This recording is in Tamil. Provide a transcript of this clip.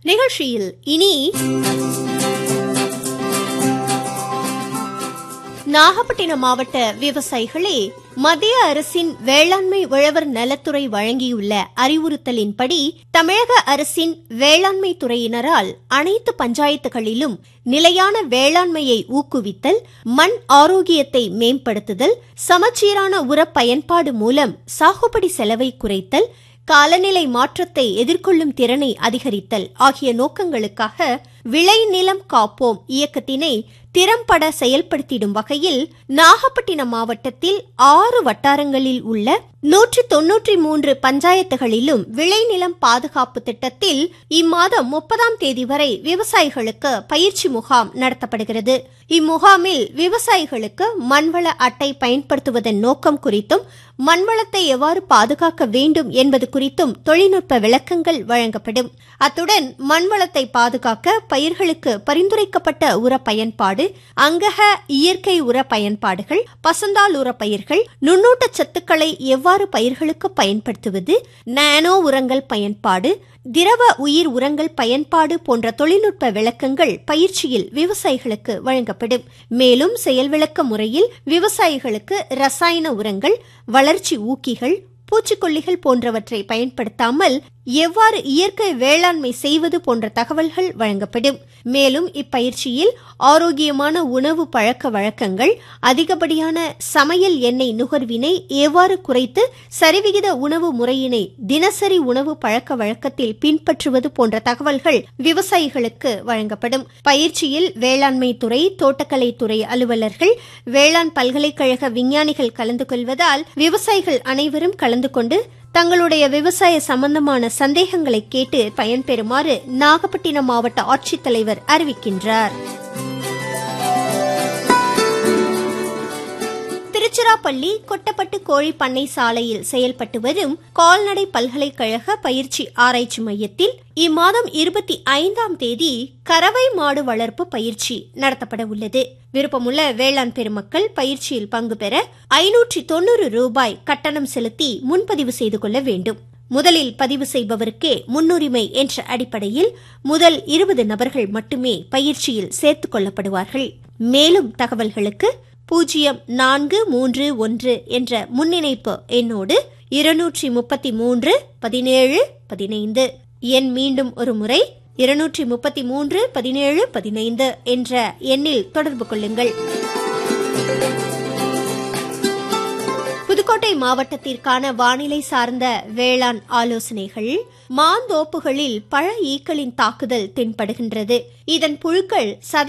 நிகழ்ச்சியில் இனி நாகப்பட்டினம் மாவட்ட விவசாயிகளே மத்திய அரசின் வேளாண்மை உழவர் நலத்துறை வழங்கியுள்ள அறிவுறுத்தலின்படி தமிழக அரசின் வேளாண்மை துறையினரால் அனைத்து பஞ்சாயத்துகளிலும் நிலையான வேளாண்மையை ஊக்குவித்தல் மண் ஆரோக்கியத்தை மேம்படுத்துதல் சமச்சீரான உர பயன்பாடு மூலம் சாகுபடி செலவை குறைத்தல் காலநிலை மாற்றத்தை எதிர்கொள்ளும் திறனை அதிகரித்தல் ஆகிய நோக்கங்களுக்காக விளைநிலம் காப்போம் இயக்கத்தினை திறம்பட செயல்படுத்திடும் வகையில் நாகப்பட்டினம் மாவட்டத்தில் ஆறு வட்டாரங்களில் உள்ள நூற்றி தொன்னூற்றி மூன்று பஞ்சாயத்துகளிலும் விளைநிலம் பாதுகாப்பு திட்டத்தில் இம்மாதம் முப்பதாம் தேதி வரை விவசாயிகளுக்கு பயிற்சி முகாம் நடத்தப்படுகிறது இம்முகாமில் விவசாயிகளுக்கு மண்வள அட்டை பயன்படுத்துவதன் நோக்கம் குறித்தும் மண்வளத்தை எவ்வாறு பாதுகாக்க வேண்டும் என்பது குறித்தும் தொழில்நுட்ப விளக்கங்கள் வழங்கப்படும் அத்துடன் மண்வளத்தை பாதுகாக்க பயிர்களுக்கு பரிந்துரைக்கப்பட்ட உர பயன்பாடு அங்கக இயற்கை உர பயன்பாடுகள் பசந்தால் உர பயிர்கள் நுண்ணூட்ட சத்துக்களை எவ்வாறு பயிர்களுக்கு பயன்படுத்துவது நானோ உரங்கள் பயன்பாடு திரவ உயிர் உரங்கள் பயன்பாடு போன்ற தொழில்நுட்ப விளக்கங்கள் பயிற்சியில் விவசாயிகளுக்கு வழங்கப்படும் மேலும் செயல் விளக்க முறையில் விவசாயிகளுக்கு ரசாயன உரங்கள் வளர்ச்சி ஊக்கிகள் பூச்சிக்கொல்லிகள் போன்றவற்றை பயன்படுத்தாமல் எவ்வாறு இயற்கை வேளாண்மை செய்வது போன்ற தகவல்கள் வழங்கப்படும் மேலும் இப்பயிற்சியில் ஆரோக்கியமான உணவு பழக்க வழக்கங்கள் அதிகப்படியான சமையல் எண்ணெய் நுகர்வினை எவ்வாறு குறைத்து சரிவிகித உணவு முறையினை தினசரி உணவு பழக்க வழக்கத்தில் பின்பற்றுவது போன்ற தகவல்கள் விவசாயிகளுக்கு வழங்கப்படும் பயிற்சியில் வேளாண்மை துறை தோட்டக்கலை துறை அலுவலர்கள் வேளாண் பல்கலைக்கழக விஞ்ஞானிகள் கலந்து கொள்வதால் விவசாயிகள் அனைவரும் கலந்து கொண்டு தங்களுடைய விவசாய சம்பந்தமான சந்தேகங்களை கேட்டு பயன்பெறுமாறு நாகப்பட்டினம் மாவட்ட ஆட்சித்தலைவர் அறிவிக்கின்றார் திருச்சிராப்பள்ளி கொட்டப்பட்டு கோழி பண்ணை சாலையில் செயல்பட்டு வரும் கால்நடை பல்கலைக்கழக பயிற்சி ஆராய்ச்சி மையத்தில் இம்மாதம் இருபத்தி ஐந்தாம் தேதி கறவை மாடு வளர்ப்பு பயிற்சி நடத்தப்பட உள்ளது விருப்பமுள்ள வேளாண் பெருமக்கள் பயிற்சியில் பங்கு பெற ஐநூற்றி தொண்ணூறு ரூபாய் கட்டணம் செலுத்தி முன்பதிவு செய்து கொள்ள வேண்டும் முதலில் பதிவு செய்பவருக்கே முன்னுரிமை என்ற அடிப்படையில் முதல் இருபது நபர்கள் மட்டுமே பயிற்சியில் சேர்த்துக் கொள்ளப்படுவார்கள் மேலும் தகவல்களுக்கு பூஜ்ஜியம் நான்கு மூன்று ஒன்று என்ற முன்னிணைப்பு எண்ணோடு இருநூற்றி முப்பத்தி மூன்று பதினேழு பதினைந்து எண் மீண்டும் ஒரு முறை இருநூற்றி முப்பத்தி மூன்று பதினேழு பதினைந்து என்ற எண்ணில் தொடர்பு கொள்ளுங்கள் புதுக்கோட்டை மாவட்டத்திற்கான வானிலை சார்ந்த வேளாண் ஆலோசனைகள் மாந்தோப்புகளில் பழ ஈக்களின் தாக்குதல் தென்படுகின்றது இதன் புழுக்கள் சதை